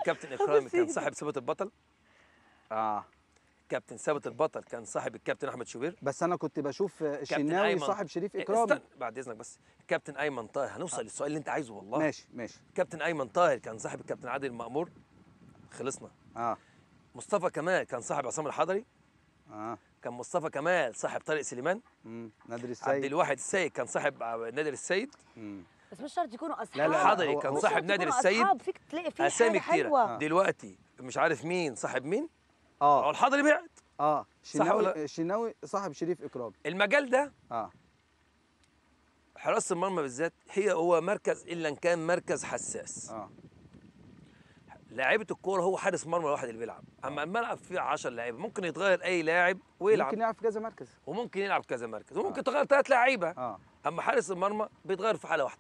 كابتن اكرامي كان صاحب ثبات البطل اه كابتن ثابت البطل كان صاحب الكابتن احمد شوبير بس انا كنت بشوف الشناوي أيمن. صاحب شريف إيه، اكرامي استنى بعد اذنك بس كابتن ايمن طاهر هنوصل للسؤال اللي انت عايزه والله ماشي ماشي كابتن ايمن طاهر كان صاحب الكابتن عادل مأمور خلصنا اه مصطفى كمال كان صاحب عصام الحضري اه كان مصطفى كمال صاحب طارق سليمان امم نادر عبد السيد الواحد السيد كان صاحب نادر السيد مم. بس مش شرط يكونوا اصحاب لا، لا، حضري هو- كان هو- صاحب مش شرط نادر يكونوا السيد أصحاب، فيك تلاقي في اسامي حاجة كتيره حلوة. دلوقتي مش عارف مين صاحب مين هو اه الحضري بعد اه ولا لا؟ الشناوي الشناوي صاحب شريف اكرامي المجال ده اه حراسه المرمى بالذات هي هو مركز الا ان كان مركز حساس اه لاعيبه الكوره هو حارس مرمى الواحد اللي بيلعب اما الملعب فيه 10 لعيبه ممكن يتغير اي لاعب ويلعب ممكن يلعب في كذا مركز وممكن يلعب كذا مركز وممكن تغير ثلاث لعيبه اه اما حارس المرمى بيتغير في حاله واحده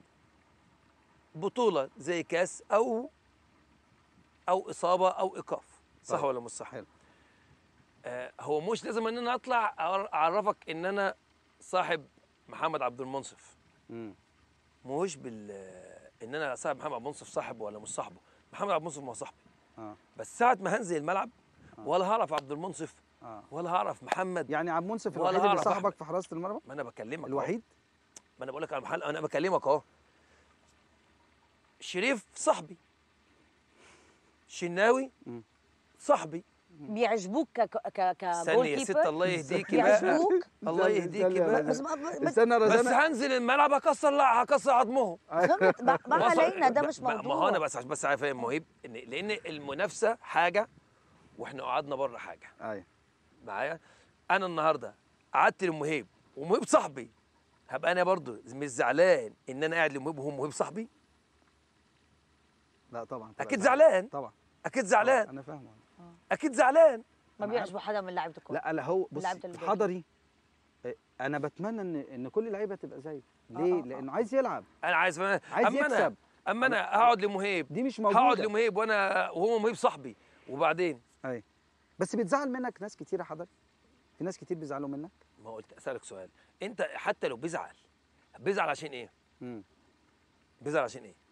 بطوله زي كاس او او اصابه او ايقاف صح طيب. ولا مش صح حلو. آه هو مش لازم ان انا اطلع أعر- اعرفك ان انا صاحب محمد عبد المنصف امم مش بال ان انا صاحب محمد عبد المنصف صاحبه ولا مش صاحبه محمد عبد المنصف ما هو صاحبي اه بس ساعه ما هنزل الملعب ولا هعرف عبد المنصف اه ولا هعرف محمد يعني عبد المنصف ولا الوحيد اللي هعرف صاحبك أحمد. في حراسه المرمى ما انا بكلمك أهو. الوحيد ما انا بقول لك على محل انا بكلمك اهو شريف صاحبي شناوي مم. صاحبي بيعجبوك ك ك ك استني يا ست الله يهديكي بقى بيعجبوك الله استنى- يهديكي استنى يا بقى رجل. بس ما ما- استنى يا بس رزانة هنزل الملعب هكسر لا هكسر عظمهم فهمت؟ ما ما وصل- علينا ده مش ما- موضوع ما هو انا بس بس عارف فاهم مهيب إن لان المنافسه حاجه واحنا قعدنا بره حاجه ايوه معايا انا النهارده قعدت لمهيب ومهيب صاحبي هبقى انا برضو مش زعلان ان انا قاعد لمهيب وهو مهيب صاحبي لا طبعا طبعاً. اكيد زعلان طبعا اكيد آه، زعلان انا فاهم اكيد زعلان ما بيعجبوا حدا من لعيبه الكوره لا لا هو بص لعبة اللي حضري آه، انا بتمنى ان ان كل اللعيبه تبقى زيه آه، ليه آه، آه. لانه عايز يلعب انا عايز عايز اما انا يكسب. اما انا هقعد لمهيب دي مش هقعد موجوده لمهيب وانا وهو مهيب صاحبي وبعدين ايوه بس بيتزعل منك ناس كتير يا حضري في ناس كتير بيزعلوا منك ما قلت اسالك سؤال انت حتى لو بيزعل بيزعل عشان ايه امم بيزعل عشان ايه